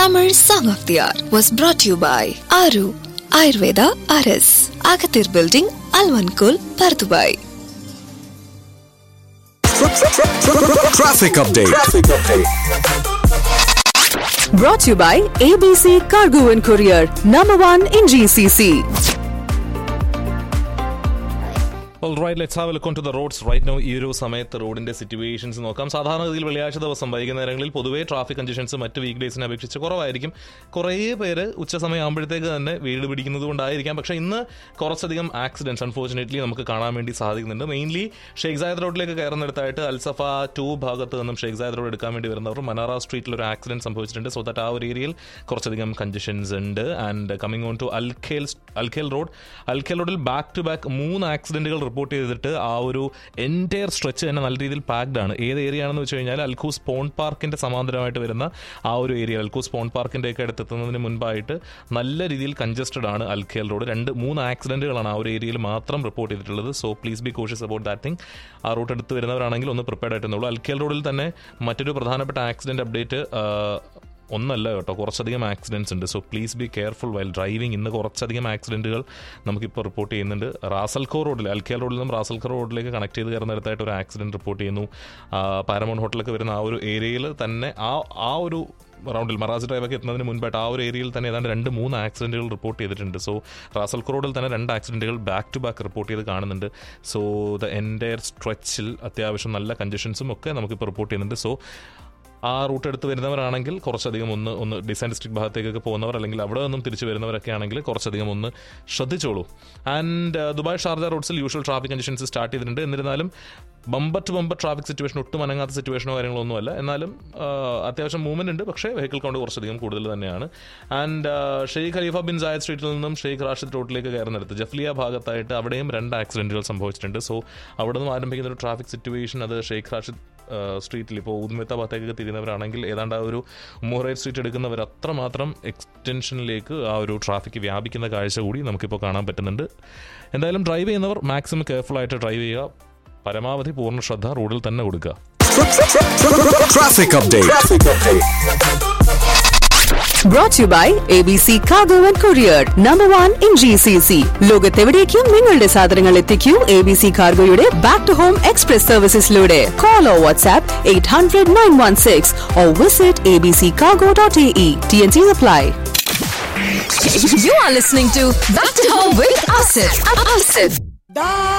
Tamil Song of the Hour was brought to you by Aru Ayurveda RS, Agathir Building, Alvankul, Pardubai. Traffic update. Brought to you by ABC Cargo and Courier, number one in GCC. Right let's have look on to the roads right now ഈ ഒരു സമയത്ത് റോഡിന്റെ situations നോക്കാം സാധാരണഗതിയിൽ വെള്ളിയാഴ്ച ദിവസം വൈകുന്നേരങ്ങളിൽ പൊതുവേ ട്രാഫിക് കണ്ടീഷൻസ് മറ്റ് വീക്ക് ഡേയ്സിനെ അപേക്ഷിച്ച് കുറവായിരിക്കും കുറേ പേര് ഉച്ച സമയം ആകുമ്പോഴത്തേക്ക് തന്നെ വീട് പിടിക്കുന്നത് കൊണ്ടായിരിക്കാം പക്ഷേ ഇന്ന് കുറച്ചധികം ആക്സിഡൻസ് അൺഫോർച്ചുനേറ്റ്ലി നമുക്ക് കാണാൻ വേണ്ടി സാധിക്കുന്നുണ്ട് മെയിൻലി ഷേഖ് സായദ് റോഡിലേക്ക് കയറുന്നിടത്തായിട്ട് അൽസഫ ടു ഭാഗത്ത് നിന്നും ഷേഖ് സായദ് റോഡ് എടുക്കാൻ വേണ്ടി വരുന്നവർ മനാറ സ്ട്രീറ്റിൽ ഒരു ആക്സിഡന്റ് സംഭവിച്ചിട്ടുണ്ട് സോ ദാറ്റ് ആ ഒരു ഏരിയയിൽ കുറച്ചധികം കണ്ടീഷൻസ് ഉണ്ട് and coming on to Al Khail Al Khail road Al Khail റോഡിൽ ബാക്ക് ടു ബാക്ക് മൂന്ന് ആക്സിഡന്റുകൾ റിപ്പോർട്ട് ചെയ്തിട്ട് ആ ഒരു എൻറ്റയർ സ്ട്രെച്ച് തന്നെ നല്ല രീതിയിൽ പാക്ഡ് ആണ് ഏത് ഏരിയ ആണെന്ന് വെച്ച് കഴിഞ്ഞാൽ അൽഖൂസ് പോൺ പാർക്കിന്റെ സമാന്തരമായിട്ട് വരുന്ന ആ ഒരു ഏരിയ അൽഖൂസ് പോൺ പാർക്കിന്റെ ഒക്കെ അടുത്തെത്തുന്നതിന് മുൻപായിട്ട് നല്ല രീതിയിൽ കൺജസ്റ്റഡ് ആണ് അൽഖേൽ റോഡ് രണ്ട് മൂന്ന് ആക്സിഡന്റുകളാണ് ആ ഒരു ഏരിയയിൽ മാത്രം റിപ്പോർട്ട് ചെയ്തിട്ടുള്ളത് so please be cautious about that thing ആ റൂട്ട് എടുത്ത് വരുന്നവരാണെങ്കിൽ ഒന്ന് പ്രിപ്പയർഡ് ആയിട്ടുള്ളൂ അൽഖേൽ റോഡിൽ തന്നെ മറ്റൊരു പ്രധാനപ്പെട്ട ആക്സിഡന്റ് അപ്ഡേറ്റ് ഒന്നല്ല കേട്ടോ കുറച്ചധികം ആക്സിഡൻസ് ഉണ്ട് so please be careful while driving ഇന്ന് കുറച്ചധികം ആക്സിഡൻറ്റുകൾ നമുക്കിപ്പോൾ റിപ്പോർട്ട് ചെയ്യുന്നുണ്ട് റാസൽഖോ റോഡിൽ അൽക്കേൽ റോഡിൽ നിന്നും റാസൽഖോ റോഡിലേക്ക് കണക്ട് ചെയ്ത് കയറുന്നിടത്തായിട്ട് ഒരു ആക്സിഡൻറ്റ് റിപ്പോർട്ട് ചെയ്യുന്നു പാരമൗണ്ട് ഹോട്ടലൊക്കെ വരുന്ന ആ ഒരു ഏരിയയിൽ തന്നെ ആ ആ ഒരു റൗണ്ടിൽ മറാസ് ഡ്രൈവൊക്കെ എത്തുന്നതിന് മുൻപായിട്ട് ആ ഒരു ഏരിയയിൽ തന്നെ ഏതാണ്ട് രണ്ട് മൂന്ന് ആക്സിഡൻറ്റുകൾ റിപ്പോർട്ട് ചെയ്തിട്ടുണ്ട് സോ റാസൽഖോ റോഡിൽ തന്നെ രണ്ട് ആക്സിഡൻറ്റുകൾ ബാക്ക് ടു ബാക്ക് റിപ്പോർട്ട് ചെയ്ത് കാണുന്നുണ്ട് സോ ദ എൻറ്റയർ സ്ട്രെച്ചിൽ അത്യാവശ്യം നല്ല കണ്ടീഷൻസും ഒക്കെ നമുക്കിപ്പോൾ റിപ്പോർട്ട് ചെയ്യുന്നുണ്ട് സോ ആ റൂട്ട് എടുത്ത് വരുന്നവരാണെങ്കിൽ കുറച്ചധികം ഒന്ന് ഒന്ന് ഡിസൈൻ ഡിസ്ട്രിക്ട് ഭാഗത്തേക്കൊക്കെ പോകുന്നവർ അല്ലെങ്കിൽ അവിടെ നിന്നും തിരിച്ചു വരുന്നവരൊക്കെ ആണെങ്കിൽ കുറച്ചധികം ഒന്ന് ശ്രദ്ധിച്ചോളൂ ആൻഡ് ദുബായ് ഷാർജ റോഡ്സിൽ യൂഷ്വൽ ട്രാഫിക് കണ്ടീഷൻസ് സ്റ്റാർട്ട് ചെയ്തിട്ടുണ്ട് എന്നിരുന്നാലും bumper to bumper traffic situation ഒട്ടും അനങ്ങാത്ത സിറ്റുവേഷനോ കാര്യങ്ങളോ ഒന്നുമല്ല എന്നാലും അത്യാവശ്യം മൂവ്മെന്റ് ഉണ്ട് പക്ഷേ വെഹിക്കിൾ കൗണ്ട് കുറച്ചധികം കൂടുതൽ തന്നെയാണ് and Sheikh Khalifa bin Zayed സ്ട്രീറ്റിൽ നിന്നും ഷെയ്ഖ് റാഷിദ് റോഡിലേക്ക് കയറുന്നിടത്ത് ജഫ്ലിയ ഭാഗത്തായിട്ട് അവിടെയും രണ്ട് ആക്സിഡന്റുകൾ സംഭവിച്ചിട്ടുണ്ട് സോ അവിടെ നിന്നും ആരംഭിക്കുന്ന ഒരു ട്രാഫിക് സിറ്റുവേഷൻ അത് ഷെയ്ഖ് റാഷിദ് സ്ട്രീറ്റിൽ ഇപ്പോൾ ഉദ്മിത്ത ഭാഗത്തേക്ക് തിരിയുന്നവരാണെങ്കിൽ ഏതാണ്ട് ആ ഒരു മോറേ സ്ട്രീറ്റ് എടുക്കുന്നവർ അത്രമാത്രം എക്സ്റ്റൻഷനിലേക്ക് ആ ഒരു ട്രാഫിക് വ്യാപിക്കുന്ന കാഴ്ച കൂടി നമുക്കിപ്പോൾ കാണാൻ പറ്റുന്നുണ്ട് എന്തായാലും ഡ്രൈവ് ചെയ്യുന്നവർ മാക്സിമം കെയർഫുൾ ആയിട്ട് ഡ്രൈവ് ചെയ്യുക പരമാവധി പൂർണ്ണ ശ്രദ്ധ റോഡിൽ തന്നെ കൊടുക്കുക Traffic update. Brought to you by ABC Cargo and Courier, number one in GCC. ലോകത്തെവിടേക്കും നിങ്ങളുടെ സാധനങ്ങൾ എത്തിക്കൂ എ ബി സി കാർഗോയുടെ ബാക്ക് ടു ഹോം എക്സ്പ്രസ് സർവീസസിലൂടെ call or WhatsApp eight hundred nine one six or visit A B C cargo dot A E T N C apply You are listening to Back to Home with Asif. Asif.